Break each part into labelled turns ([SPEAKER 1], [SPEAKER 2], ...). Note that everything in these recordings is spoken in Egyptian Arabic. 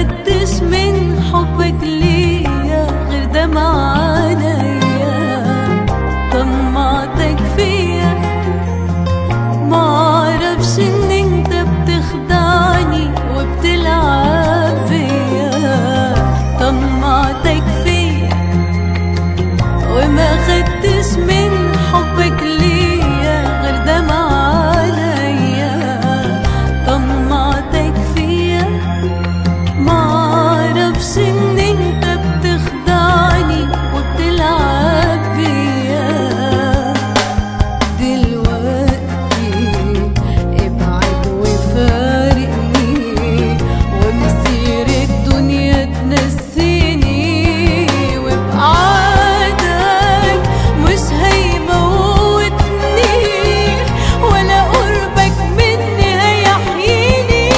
[SPEAKER 1] خدتش من حبك ليا غير دمع عينيا طمعتك فيا معرفش ان انت بتخدعني وبتلعب بيا طمعتك فيا وما خدتش من حبك ليا غير دمع عينيا طمعتك فيا معرفش ان انت بتخدعني وبتلعب بيا دلوقتي ابعد وفارقني ومسير الدنيا تنسيني وبعدك مش هيموتني ولا قربك مني هيحييني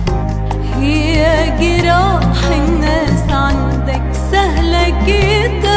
[SPEAKER 1] هي جراح الناس عندك سهلة جدا